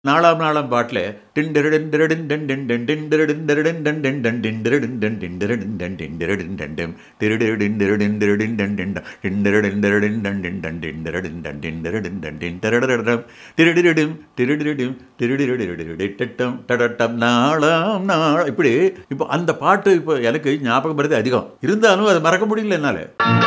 நாலாம் நாளாம் பாட்டில் டிண்டரடன் டரடன் டன் டன் டன் டிண்டரடன் டரடன் டன் டன் டன் டிண்டரடன் டன் டிண்டரடன் டன் டிண்டரடன் டன் டம் திருடடன் டரடன் டரடன் டன் டன் டன் டிண்டரடன் டரடன் டன் டன் டன் டிண்டரடன் டன் டிண்டரடன் டன் டின் டரடரடம் திருடிரடும் திருடிரடும் திருடிரடிரடிட்டம் டடட்டம் நாளாம் நாள் இப்படி இப்போ அந்த பாட்டு இப்போ எனக்கு ஞாபகம் வருது அதிகம் இருந்தாலும் அதை மறக்க முடியல என்னால்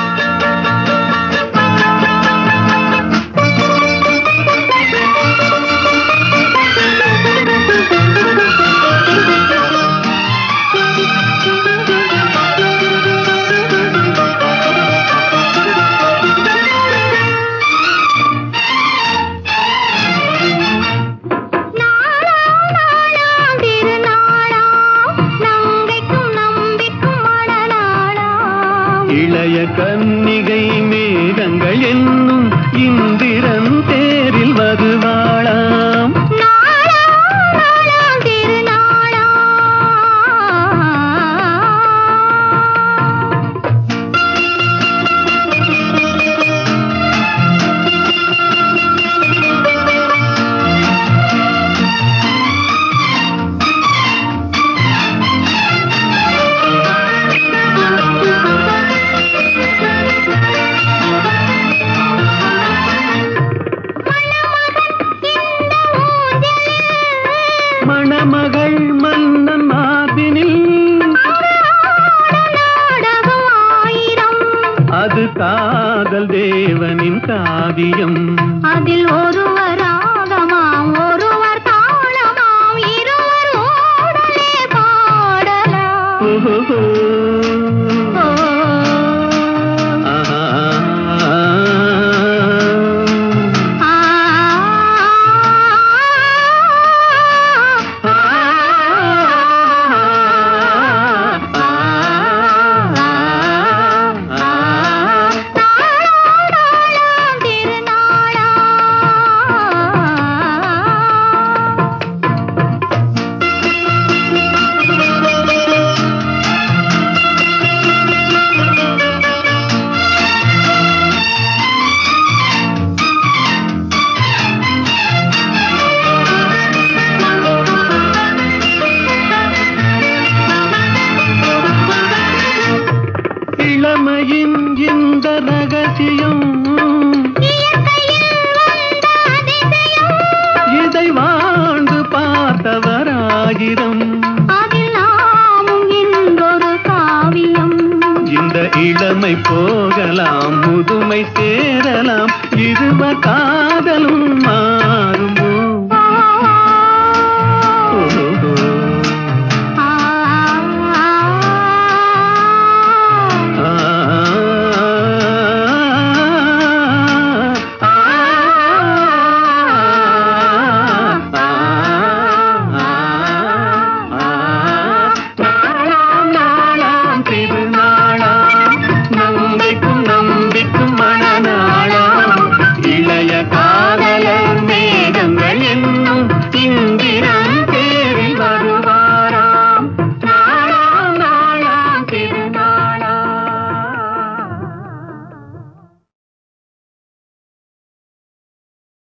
நாளாம் நாளாம் திருநாளாம் நங்கைக்கும் நம்பிக்கும் மணநாளாம் இளைய கன்னிகை மேகங்கள் என்னும் இந்திரன் தேரில் வருவாளாம் நாளாம் நாளாம் திருநாளாம் மணமகள் மன்னன் மார்பினில் நாடகம் ஆயிரம் அது காதல் தேவனின் காவியம் அதில் ஒருவர் ராகமாம் ஒருவர் தாளமாம் இருவர் ஓடலே பாடலாம் ஓஹோ. ஓ, ஆஹா. ஆ, நாளாம் திருநாளாம் இளமையின் இந்த ரகசியம் இதை வாழ்ந்து பார்த்தவராயிரம் அதில் நாமும் இன்றொரு காவியம் இந்த இளமை போகலாம் முதுமை சேரலாம் இருவ காதலும்